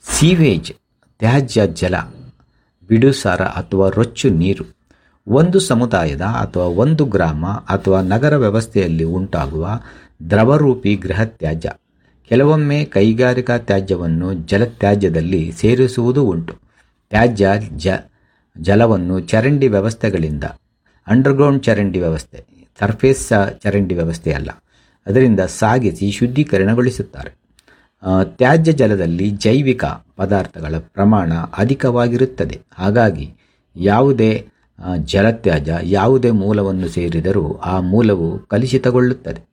sewage ತ್ಯಾಜ್ಯ ಜಲ ಬಿಡುಸಾರ ಅಥವಾ ರೊಚ್ಚು ನೀರು ಒಂದು ಸಮುದಾಯದ ಅಥವಾ ಒಂದು ಗ್ರಾಮ ಅಥವಾ ನಗರ ವ್ಯವಸ್ಥೆಯಲ್ಲಿ ಉಂಟಾಗುವ ದ್ರವರೂಪಿ ಗೃಹ ತ್ಯಾಜ್ಯ ಕೆಲವೊಮ್ಮೆ ಕೈಗಾರಿಕಾ ತ್ಯಾಜ್ಯವನ್ನು ಜಲತ್ಯಾಜ್ಯದಲ್ಲಿ ಸೇರಿಸುವುದೂ ಉಂಟು ತ್ಯಾಜ್ಯ ಜ ಜಲವನ್ನು ಚರಂಡಿ ವ್ಯವಸ್ಥೆಗಳಿಂದ ಅಂಡರ್ಗ್ರೌಂಡ್ ಚರಂಡಿ ವ್ಯವಸ್ಥೆ ಸರ್ಫೇಸ್ ಚರಂಡಿ ವ್ಯವಸ್ಥೆ ಅಲ್ಲ ಅದರಿಂದ ಸಾಗಿಸಿ ಶುದ್ಧೀಕರಣಗೊಳಿಸುತ್ತಾರೆ ಆ, ತ್ಯಾಜ್ಯ ಜಲದಲ್ಲಿ ಜೈವಿಕ ಪದಾರ್ಥಗಳ ಪ್ರಮಾಣ ಅಧಿಕವಾಗಿರುತ್ತದೆ ಹಾಗಾಗಿ ಯಾವುದೇ ಆ, ಜಲತ್ಯಾಜ್ಯ ಯಾವುದೇ ಮೂಲವನ್ನು ಸೇರಿದರೂ ಆ ಮೂಲವು ಕಲುಷಿತಗೊಳ್ಳುತ್ತದೆ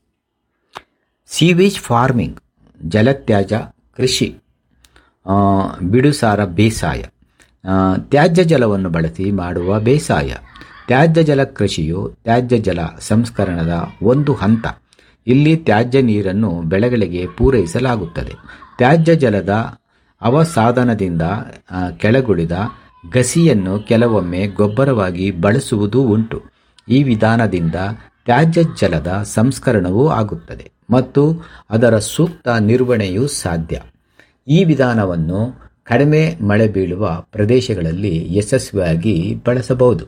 ಸೀವೇಜ್ ಫಾರ್ಮಿಂಗ್ ಜಲತ್ಯಾಜ್ಯ ಕೃಷಿ ಆ, ಬಿಡುಸಾರ ಬೇಸಾಯ ಆ, ತ್ಯಾಜ್ಯ ಜಲವನ್ನು ಬಳಸಿ ಮಾಡುವ ಬೇಸಾಯ ತ್ಯಾಜ್ಯ ಜಲ ಕೃಷಿಯು ತ್ಯಾಜ್ಯ ಜಲ ಸಂಸ್ಕರಣದ ಒಂದು ಹಂತ ಇಲ್ಲಿ ತ್ಯಾಜ್ಯ ನೀರನ್ನು ಬೆಳೆಗಳಿಗೆ ಪೂರೈಸಲಾಗುತ್ತದೆ ತ್ಯಾಜ್ಯ ಜಲದ ಅವಸಾಧನದಿಂದ ಆ, ಕೆಳಗುಳಿದ ಗಸಿಯನ್ನು ಕೆಲವೊಮ್ಮೆ ಗೊಬ್ಬರವಾಗಿ ಬಳಸುವುದೂ ಉಂಟು ಈ ವಿಧಾನದಿಂದ ತ್ಯಾಜ್ಯ ಜಲದ ಸಂಸ್ಕರಣವೂ ಆಗುತ್ತದೆ ಮತ್ತು ಅದರ ಸೂಕ್ತ ನಿರ್ವಹಣೆಯೂ ಸಾಧ್ಯ ಈ ವಿಧಾನವನ್ನು ಕಡಿಮೆ ಮಳೆ ಬೀಳುವ ಪ್ರದೇಶಗಳಲ್ಲಿ ಯಶಸ್ವಿಯಾಗಿ ಬಳಸಬಹುದು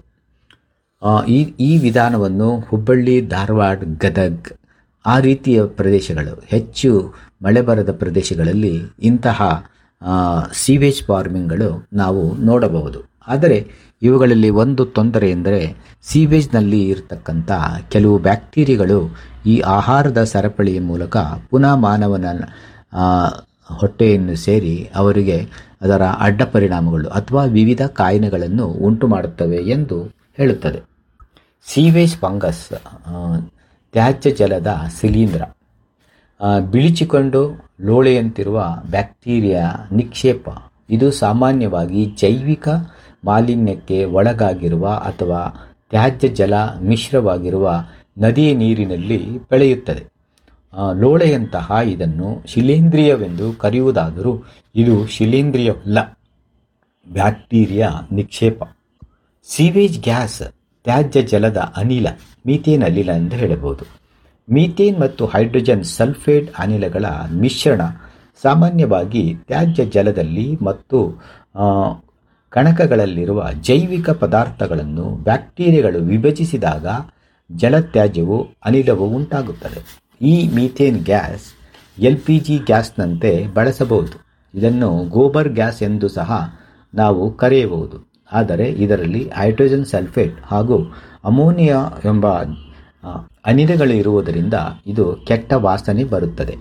ಆ, ಈ ಈ ವಿಧಾನವನ್ನು ಹುಬ್ಬಳ್ಳಿ ಧಾರವಾಡ ಗದಗ್ ಆ ರೀತಿಯ ಪ್ರದೇಶಗಳು ಹೆಚ್ಚು ಮಳೆ ಬರದ ಪ್ರದೇಶಗಳಲ್ಲಿ ಇಂತಹ ಆ, ಸೀವೇಜ್ ಫಾರ್ಮಿಂಗ್ಗಳು ನಾವು ನೋಡಬಹುದು ಆದರೆ ಇವುಗಳಲ್ಲಿ ಒಂದು ತೊಂದರೆ ಎಂದರೆ ಸೀವೇಜ್ನಲ್ಲಿ ಇರತಕ್ಕಂಥ ಕೆಲವು ಬ್ಯಾಕ್ಟೀರಿಯಾಗಳು ಈ ಆಹಾರದ ಸರಪಳಿಯ ಮೂಲಕ ಪುನಃ ಮಾನವನ ಆ, ಹೊಟ್ಟೆಯನ್ನು ಸೇರಿ ಅವರಿಗೆ ಅದರ ಅಡ್ಡ ಪರಿಣಾಮಗಳು ಅಥವಾ ವಿವಿಧ ಕಾಯಿಲೆಗಳನ್ನು ಉಂಟು ಮಾಡುತ್ತವೆ ಎಂದು ಹೇಳುತ್ತದೆ ಸೀವೇಜ್ ಫಂಗಸ್ ಆ, ತ್ಯಾಜ್ಯ ಜಲದ ಶಿಲೀಂಧ್ರ ಆ, ಬಿಳಿಚಿಕೊಂಡು ಲೋಳೆಯಂತಿರುವ ಬ್ಯಾಕ್ಟೀರಿಯಾ ನಿಕ್ಷೇಪ ಇದು ಸಾಮಾನ್ಯವಾಗಿ ಜೈವಿಕ ಮಾಲಿನ್ಯಕ್ಕೆ ಒಳಗಾಗಿರುವ ಅಥವಾ ತ್ಯಾಜ್ಯ ಜಲ ಮಿಶ್ರವಾಗಿರುವ ನದಿಯ ನೀರಿನಲ್ಲಿ ಬೆಳೆಯುತ್ತದೆ ಆ, ಲೋಳೆಯಂತಹ ಇದನ್ನು ಶಿಲೀಂಧ್ರಿಯವೆಂದು ಕರೆಯುವುದಾದರೂ ಇದು ಶಿಲೀಂಧ್ರಿಯವಲ್ಲ ಬ್ಯಾಕ್ಟೀರಿಯಾ ನಿಕ್ಷೇಪ ಸೀವೇಜ್ ಗ್ಯಾಸ್ ತ್ಯಾಜ್ಯ ಜಲದ ಅನಿಲ ಮೀಥೇನ್ ಅನಿಲ ಎಂದು ಹೇಳಬಹುದು ಮೀಥೇನ್ ಮತ್ತು ಹೈಡ್ರೋಜನ್ ಸಲ್ಫೇಟ್ ಅನಿಲಗಳ ಮಿಶ್ರಣ ಸಾಮಾನ್ಯವಾಗಿ ತ್ಯಾಜ್ಯ ಜಲದಲ್ಲಿ ಮತ್ತು ಆ, ಕಣಕಗಳಲ್ಲಿರುವ ಜೈವಿಕ ಪದಾರ್ಥಗಳನ್ನು ಬ್ಯಾಕ್ಟೀರಿಯಾಗಳು ವಿಭಜಿಸಿದಾಗ ಜಲತ್ಯಾಜ್ಯವು ಅನಿಲವು ಉಂಟಾಗುತ್ತದೆ ಈ methane gas L P G ಗ್ಯಾಸ್ನಂತೆ ಬಳಸಬಹುದು ಇದನ್ನು ಗೋಬರ್ ಗ್ಯಾಸ್ ಎಂದು ಸಹ ನಾವು ಕರೆಯಬಹುದು ಆದರೆ ಇದರಲ್ಲಿ ಹೈಡ್ರೋಜನ್ ಸಲ್ಫೇಟ್ ಹಾಗೂ ಅಮೋನಿಯಾ ಎಂಬ ಆ, ಅನಿಲಗಳು ಇರುವುದರಿಂದ ಇದು ಕೆಟ್ಟ ವಾಸನೆ ಬರುತ್ತದೆ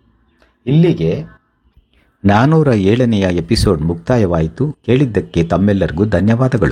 ಇಲ್ಲಿಗೆ ನಾನ್ನೂರ ಏಳನೆಯ ಎಪಿಸೋಡ್ ಮುಕ್ತಾಯವಾಯಿತು ಕೇಳಿದ್ದಕ್ಕೆ ತಮ್ಮೆಲ್ಲರಿಗೂ ಧನ್ಯವಾದಗಳು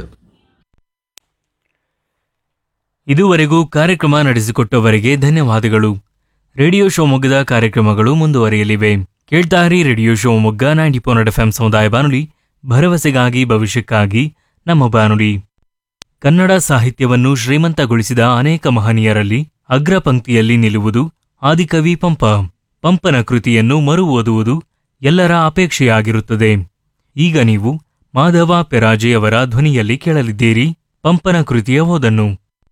ಇದುವರೆಗೂ ಕಾರ್ಯಕ್ರಮ ನಡೆಸಿಕೊಟ್ಟವರಿಗೆ ಧನ್ಯವಾದಗಳು ರೇಡಿಯೋ ಶಿವಮೊಗ್ಗದ ಕಾರ್ಯಕ್ರಮಗಳು ಮುಂದುವರಿಯಲಿವೆ ಕೇಳ್ತಾರಿ radio Shivamogga ninety point F ಸಮುದಾಯ ಬಾನುಲಿ ಭರವಸೆಗಾಗಿ ಭವಿಷ್ಯಕ್ಕಾಗಿ ನಮ್ಮ ಬಾನುಲಿ ಕನ್ನಡ ಸಾಹಿತ್ಯವನ್ನು ಶ್ರೀಮಂತಗೊಳಿಸಿದ ಅನೇಕ ಮಹನೀಯರಲ್ಲಿ ಅಗ್ರ ಪಂಕ್ತಿಯಲ್ಲಿ ನಿಲ್ಲುವುದು ಆದಿಕವಿ ಪಂಪ ಪಂಪನ ಕೃತಿಯನ್ನು ಮರು ಓದುವುದು ಎಲ್ಲರ ಅಪೇಕ್ಷೆಯಾಗಿರುತ್ತದೆ ಈಗ ನೀವು ಮಾಧವ ಪೆರಾಜೆಯವರ ಧ್ವನಿಯಲ್ಲಿ ಕೇಳಲಿದ್ದೀರಿ ಪಂಪನ ಕೃತಿಯ ಓದನ್ನು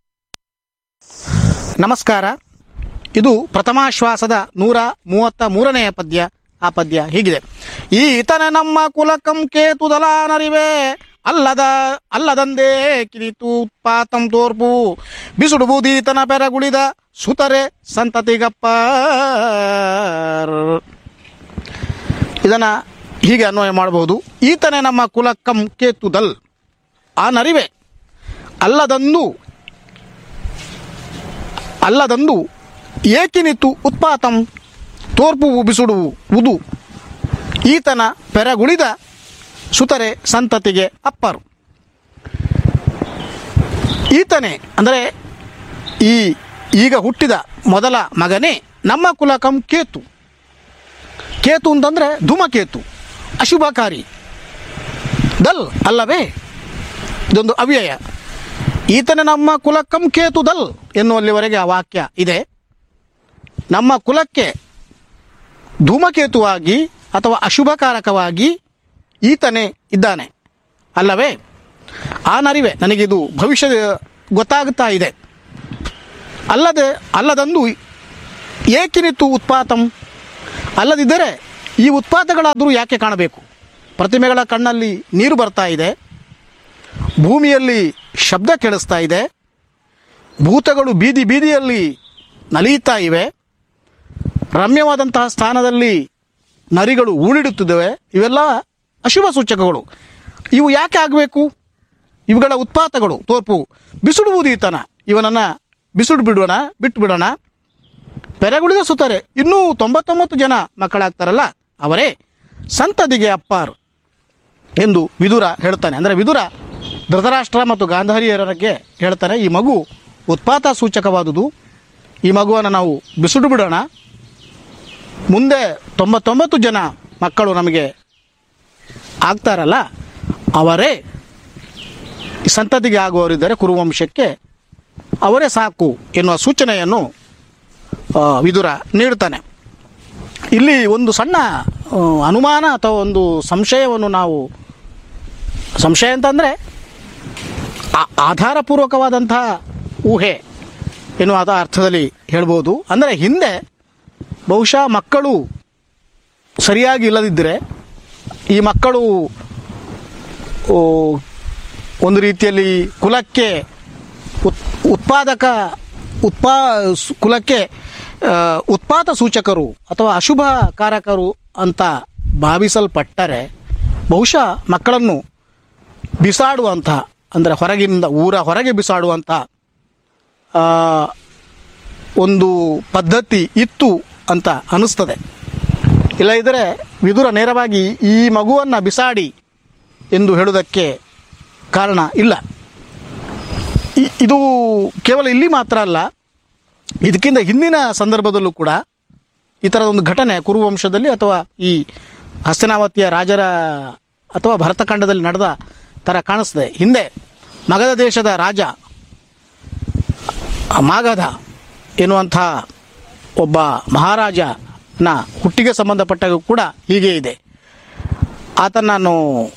ನಮಸ್ಕಾರ ಇದು ಪ್ರಥಮಾಶ್ವಾಸದ ನೂರ ಮೂವತ್ತ ಮೂರನೆಯ ಪದ್ಯ ಆ ಪದ್ಯ ಹೀಗಿದೆ ಈತನ ನಮ್ಮ ಕುಲಕಂ ಕೇತುದಲಾನರಿವೆ ಅಲ್ಲದ ಅಲ್ಲದಂದೇ ಕಿರಿತು ಉತ್ಪಾತಂ ತೋರ್ಪು ಬಿಸುಡು ಬೂದೀತನ ಪೆರಗುಳಿದ ಸುತರೆ ಸಂತತಿಗಪ್ಪ ಇದನ್ನ ಹೀಗೆ ಅನ್ವಯ ಮಾಡಬಹುದು ಈತನೇ ನಮ್ಮ ಕುಲಕ್ಕಂ ಕೇತುದಲ್ ಆ ನರಿವೆ ಅಲ್ಲದಂದು ಅಲ್ಲದಂದು ಏಕಿನಿತ್ತು ಉತ್ಪಾತಂ ತೋರ್ಪುವು ಬಿಸುಡುವು ಉದು ಈತನ ಪೆರಗುಳಿದ ಸುತರೆ ಸಂತತಿಗೆ ಅಪ್ಪರು ಈತನೇ ಅಂದರೆ ಈ ಈಗ ಹುಟ್ಟಿದ ಮೊದಲ ಮಗನೇ ನಮ್ಮ ಕುಲಕಂ ಕೇತು ಕೇತು ಅಂತಂದರೆ ಧೂಮಕೇತು ಅಶುಭಕಾರಿ ದಲ್ ಅಲ್ಲವೇ ಇದೊಂದು ಅವ್ಯಯ ಈತನ ನಮ್ಮ ಕುಲಕ್ಕಂ ಕೇತುದಲ್ ಎನ್ನುವಲ್ಲಿವರೆಗೆ ಆ ವಾಕ್ಯ ಇದೆ ನಮ್ಮ ಕುಲಕ್ಕೆ ಧೂಮಕೇತುವಾಗಿ ಅಥವಾ ಅಶುಭಕಾರಕವಾಗಿ ಈತನೇ ಇದ್ದಾನೆ ಅಲ್ಲವೇ ಆ ನರಿವೆ ನನಗಿದು ಭವಿಷ್ಯದ ಗೊತ್ತಾಗುತ್ತಾ ಇದೆ ಅಲ್ಲದೆ ಅಲ್ಲದಂದು ಏಕಿನಿತ್ತು ಉತ್ಪಾತಂ ಅಲ್ಲದಿದ್ದರೆ ಈ ಉತ್ಪಾತಗಳಾದರೂ ಯಾಕೆ ಕಾಣಬೇಕು ಪ್ರತಿಮೆಗಳ ಕಣ್ಣಲ್ಲಿ ನೀರು ಬರ್ತಾ ಇದೆ ಭೂಮಿಯಲ್ಲಿ ಶಬ್ದ ಕೇಳಿಸ್ತಾ ಇದೆ ಭೂತಗಳು ಬೀದಿ ಬೀದಿಯಲ್ಲಿ ನಲಿಯುತ್ತಾ ಇವೆ ರಮ್ಯವಾದಂತಹ ಸ್ಥಾನದಲ್ಲಿ ನರಿಗಳು ಊಳಿಡುತ್ತಿದ್ದಾವೆ ಇವೆಲ್ಲ ಅಶುಭ ಸೂಚಕಗಳು ಇವು ಯಾಕೆ ಆಗಬೇಕು ಇವುಗಳ ಉತ್ಪಾತಗಳು ತೋರ್ಪು ಬಿಸುಡುವುದು ಈತನ ಇವನನ್ನು ಬಿಸುಡು ಬಿಡೋಣ ಬಿಟ್ಟು ಬಿಡೋಣ ಪೆರೆಗುಳಿದ ಸುತ್ತಾರೆ ಇನ್ನೂ ತೊಂಬತ್ತೊಂಬತ್ತು ಜನ ಮಕ್ಕಳಾಗ್ತಾರಲ್ಲ ಅವರೇ ಸಂತದಿಗೆ ಅಪ್ಪಾರು ಎಂದು ವಿದುರ ಹೇಳ್ತಾನೆ ಅಂದರೆ ವಿದುರ ಧೃತರಾಷ್ಟ್ರ ಮತ್ತು ಗಾಂಧಾರಿಯರಿಗೆ ಹೇಳ್ತಾನೆ ಈ ಮಗು ಉತ್ಪಾತ ಸೂಚಕವಾದುದು ಈ ಮಗುವನ್ನು ನಾವು ಬಿಸುಡು ಬಿಡೋಣ ಮುಂದೆ ತೊಂಬತ್ತೊಂಬತ್ತು ಜನ ಮಕ್ಕಳು ನಮಗೆ ಆಗ್ತಾರಲ್ಲ ಅವರೇ ಈ ಸಂತತಿಗೆ ಆಗುವವರಿದ್ದರೆ ಕುರುವಂಶಕ್ಕೆ ಅವರೇ ಸಾಕು ಎನ್ನುವ ಸೂಚನೆಯನ್ನು ಆ, ವಿದುರ ನೀಡ್ತಾನೆ ಇಲ್ಲಿ ಒಂದು ಸಣ್ಣ ಆ, ಅನುಮಾನ ಅಥವಾ ಒಂದು ಸಂಶಯವನ್ನು ನಾವು ಸಂಶಯ ಅಂತಂದರೆ ಆಧಾರಪೂರ್ವಕವಾದಂತಹ ಊಹೆ ಎನ್ನುವ ಅದ ಅರ್ಥದಲ್ಲಿ ಹೇಳ್ಬೋದು ಅಂದರೆ ಹಿಂದೆ ಬಹುಶಃ ಮಕ್ಕಳು ಸರಿಯಾಗಿ ಇಲ್ಲದಿದ್ದರೆ ಈ ಮಕ್ಕಳು ಓ, ಒಂದು ರೀತಿಯಲ್ಲಿ ಕುಲಕ್ಕೆ ಉತ್ ಉತ್ಪಾದಕ ಉತ್ಪಾ ಸು- ಕುಲಕ್ಕೆ ಆ, ಉತ್ಪಾತ ಸೂಚಕರು ಅಥವಾ ಅಶುಭ ಕಾರಕರು ಅಂತ ಭಾವಿಸಲ್ಪಟ್ಟರೆ ಬಹುಶಃ ಮಕ್ಕಳನ್ನು ಬಿಸಾಡುವಂಥ ಅಂದರೆ ಹೊರಗಿನಿಂದ ಊರ ಹೊರಗೆ ಬಿಸಾಡುವಂಥ ಆ, ಒಂದು ಪದ್ಧತಿ ಇತ್ತು ಅಂತ ಅನಿಸ್ತದೆ ಇಲ್ಲದಿದ್ದರೆ ವಿದುರ ನೇರವಾಗಿ ಈ ಮಗುವನ್ನು ಬಿಸಾಡಿ ಎಂದು ಹೇಳುವುದಕ್ಕೆ ಕಾರಣ ಇಲ್ಲ ಇ- ಇದು ಕೇವಲ ಇಲ್ಲಿ ಮಾತ್ರ ಅಲ್ಲ ಇದಕ್ಕಿಂತ ಹಿಂದಿನ ಸಂದರ್ಭದಲ್ಲೂ ಕೂಡ ಈ ಥರದ ಒಂದು ಘಟನೆ ಕುರುವಂಶದಲ್ಲಿ ಅಥವಾ ಈ ಹಸ್ತಿನಾವತಿಯ ರಾಜರ ಅಥವಾ ಭರತಖಂಡದಲ್ಲಿ ನಡೆದ ಥರ ಕಾಣಿಸ್ತದೆ ಹಿಂದೆ ಮಗಧ ದೇಶದ ರಾಜ ಮಾಗಧ ಎನ್ನುವಂಥ ಒಬ್ಬ ಮಹಾರಾಜನ ಹುಟ್ಟಿಗೆ ಸಂಬಂಧಪಟ್ಟಾಗ ಕೂಡ ಹೀಗೆ ಇದೆ ಆತನನ್ನು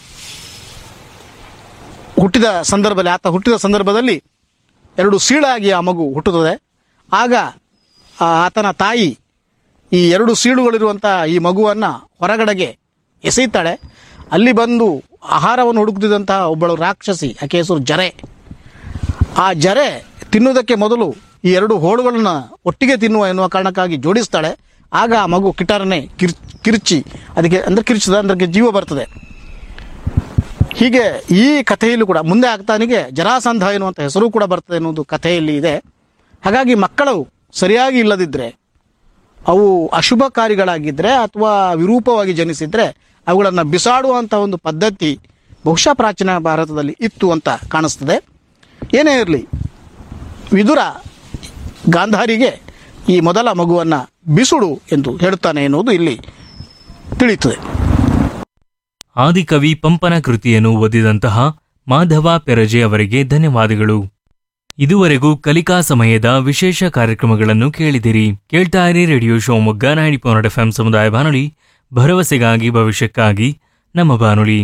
ಹುಟ್ಟಿದ ಸಂದರ್ಭದಲ್ಲಿ ಆತ ಹುಟ್ಟಿದ ಸಂದರ್ಭದಲ್ಲಿ ಎರಡು ಸೀಳಾಗಿ ಆ ಮಗು ಹುಟ್ಟುತ್ತದೆ ಆಗ ಆ ಆತನ ತಾಯಿ ಈ ಎರಡು ಸೀಳುಗಳಿರುವಂಥ ಈ ಮಗುವನ್ನು ಹೊರಗಡೆಗೆ ಎಸೆಯುತ್ತಾಳೆ ಅಲ್ಲಿ ಬಂದು ಆಹಾರವನ್ನು ಹುಡುಕುತ್ತಿದ್ದಂತಹ ಒಬ್ಬಳು ರಾಕ್ಷಸಿ ಆಕೆ ಹೆಸರು ಜರೆ ಆ ಜರೆ ತಿನ್ನುವುದಕ್ಕೆ ಮೊದಲು ಈ ಎರಡು ಹೋಳುಗಳನ್ನು ಒಟ್ಟಿಗೆ ತಿನ್ನುವ ಎನ್ನುವ ಕಾರಣಕ್ಕಾಗಿ ಜೋಡಿಸ್ತಾಳೆ ಆಗ ಆ ಮಗು ಕಿಟಾರನೆ ಕಿರ್ ಕಿರ್ಚಿ ಅದಕ್ಕೆ ಅಂದರೆ ಕಿರ್ಚಿದ ಅದಕ್ಕೆ ಜೀವ ಬರ್ತದೆ ಹೀಗೆ ಈ ಕಥೆಯಲ್ಲೂ ಕೂಡ ಮುಂದೆ ಆಗ್ತಾನಿಗೆ ಜರಾಸಂಧ ಎನ್ನುವಂಥ ಹೆಸರು ಕೂಡ ಬರ್ತದೆ ಎನ್ನುವುದು ಕಥೆಯಲ್ಲಿ ಇದೆ ಹಾಗಾಗಿ ಮಕ್ಕಳು ಸರಿಯಾಗಿ ಇಲ್ಲದಿದ್ದರೆ ಅವು ಅಶುಭಕಾರಿಗಳಾಗಿದ್ದರೆ ಅಥವಾ ವಿರೂಪವಾಗಿ ಜನಿಸಿದರೆ ಅವುಗಳನ್ನು ಬಿಸಾಡುವಂಥ ಒಂದು ಪದ್ಧತಿ ಬಹುಶಃ ಪ್ರಾಚೀನ ಭಾರತದಲ್ಲಿ ಇತ್ತು ಅಂತ ಕಾಣಿಸ್ತದೆ ಏನೇ ಇರಲಿ ವಿದುರ ಗಾಂಧಾರಿಗೆ ಈ ಮೊದಲ ಮಗುವನ್ನು ಬಿಸುಡು ಎಂದು ಹೇಳುತ್ತಾನೆ ಎನ್ನುವುದು ಇಲ್ಲಿ ತಿಳಿಯುತ್ತದೆ ಆದಿಕವಿ ಪಂಪನ ಕೃತಿಯನ್ನು ಓದಿದಂತಹ ಮಾಧವ ಪೆರಜೆ ಅವರಿಗೆ ಧನ್ಯವಾದಗಳು ಇದುವರೆಗೂ ಕಲಿಕಾ ಸಮಯದ ವಿಶೇಷ ಕಾರ್ಯಕ್ರಮಗಳನ್ನು ಕೇಳಿದಿರಿ ಕೇಳ್ತಾ ಇರಿ radio Shivamogga ninety point F ಸಮುದಾಯ ಬಾನುಲಿ ಭರವಸೆಗಾಗಿ ಭವಿಷ್ಯಕ್ಕಾಗಿ ನಮ್ಮ ಬಾನುಲಿ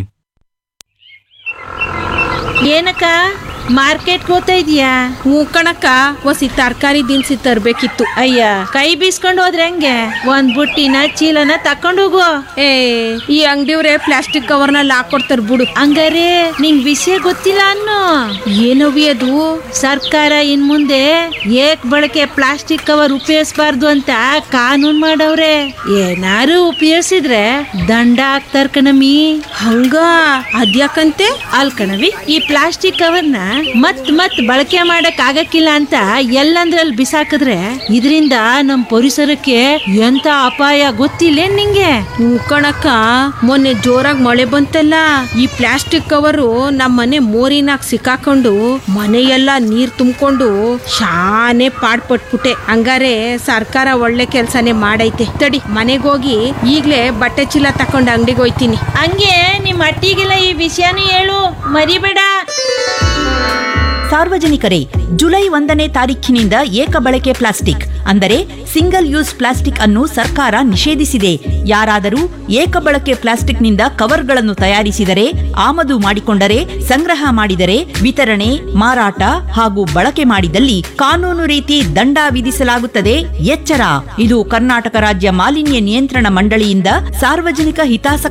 ಏನಕ್ಕ ಮಾರ್ಕೆಟ್ಗೆ ಹೋಗ್ತಾ ಇದೀಯಾ ಹ್ಞೂ ಕಣಕ್ಕ ಒಸಿ ತರಕಾರಿ ದಿನಸಿ ತರ್ಬೇಕಿತ್ತು ಅಯ್ಯ ಕೈ ಬೀಸ್ಕೊಂಡು ಹೋದ್ರೆ ಹೆಂಗೆ ಒಂದ್ ಬುಟ್ಟಿನ ಚೀಲನ ತಕೊಂಡು ಹೋಗು ಏ ಈ ಅಂಗಡಿಯವ್ರೆ ಪ್ಲಾಸ್ಟಿಕ್ ಕವರ್ನಲ್ಲಿ ಹಾಕೊಡ್ತಾರ ಬಿಡು ಹಂಗಾರೆ ನಿಂಗ್ ವಿಷಯ ಗೊತ್ತಿಲ್ಲ ಅನ್ನು ಏನವಿ ಅದು ಸರ್ಕಾರ ಇನ್ ಮುಂದೆ ಏಕ್ ಬಳಕೆ ಪ್ಲಾಸ್ಟಿಕ್ ಕವರ್ ಉಪಯೋಗಿಸಬಾರ್ದು ಅಂತ ಕಾನೂನ್ ಮಾಡವ್ರೆ ಏನಾರು ಉಪಯೋಗಿಸಿದ್ರೆ ದಂಡ ಹಾಕ್ತಾರ ಕಣಮಿ ಹಂಗ ಅದ್ಯಾಕಂತೆ ಅಲ್ ಕಣವಿ ಈ ಪ್ಲಾಸ್ಟಿಕ್ ಕವರ್ನ ಮತ್ ಮತ್ ಬಳಕೆ ಮಾಡಕ್ ಆಗಕ್ಕಿಲ್ಲ ಅಂತ ಎಲ್ಲಂದ್ರಲ್ಲಿ ಬಿಸಾಕಿದ್ರೆ ಇದರಿಂದ ನಮ್ ಪರಿಸರಕ್ಕೆ ಎಂತ ಅಪಾಯ ಗೊತ್ತಿಲ್ಲ ನಿಂಗೆ ಹ್ಞೂ ಕಣಕ್ಕ ಮೊನ್ನೆ ಜೋರಾಗಿ ಮಳೆ ಬಂತಲ್ಲ ಈ ಪ್ಲಾಸ್ಟಿಕ್ ಕವರು ನಮ್ಮ ಮನೆ ಮೋರಿನಾಗ ಸಿಕ್ಕಾಕೊಂಡು ಮನೆಯೆಲ್ಲ ನೀರ್ ತುಂಬಿಕೊಂಡು ಶಾನೆ ಪಾಡ್ಪಟ್ಬಿಟ್ಟೆ ಹಂಗಾರೆ ಸರ್ಕಾರ ಒಳ್ಳೆ ಕೆಲ್ಸನೇ ಮಾಡೈತೆ ತಡಿ ಮನೆಗೆ ಹೋಗಿ ಈಗ್ಲೇ ಬಟ್ಟೆ ಚೀಲ ತಕೊಂಡು ಅಂಗಡಿಗೆ ಹೋಯ್ತೀನಿ ಹಂಗೆ ನಿಮ್ ಅಟ್ಟಿಗೆಲ್ಲ ಈ ವಿಷಯನೂ ಹೇಳು ಮರಿಬೇಡ ಸಾರ್ವಜನಿಕರೇ ಜುಲೈ ಒಂದನೇ ತಾರೀಖಿನಿಂದ ಏಕ ಬಳಕೆ ಪ್ಲಾಸ್ಟಿಕ್ ಅಂದರೆ ಸಿಂಗಲ್ ಯೂಸ್ ಪ್ಲಾಸ್ಟಿಕ್ ಅನ್ನು ಸರ್ಕಾರ ನಿಷೇಧಿಸಿದೆ ಯಾರಾದರೂ ಏಕ ಬಳಕೆ ಪ್ಲಾಸ್ಟಿಕ್ನಿಂದ ಕವರ್ಗಳನ್ನು ತಯಾರಿಸಿದರೆ ಆಮದು ಮಾಡಿಕೊಂಡರೆ ಸಂಗ್ರಹ ಮಾಡಿದರೆ ವಿತರಣೆ ಮಾರಾಟ ಹಾಗೂ ಬಳಕೆ ಮಾಡಿದಲ್ಲಿ ಕಾನೂನು ರೀತಿ ದಂಡ ವಿಧಿಸಲಾಗುತ್ತದೆ ಎಚ್ಚರ ಇದು ಕರ್ನಾಟಕ ರಾಜ್ಯ ಮಾಲಿನ್ಯ ನಿಯಂತ್ರಣ ಮಂಡಳಿಯಿಂದ ಸಾರ್ವಜನಿಕ ಹಿತಾಸಕ್ತಿ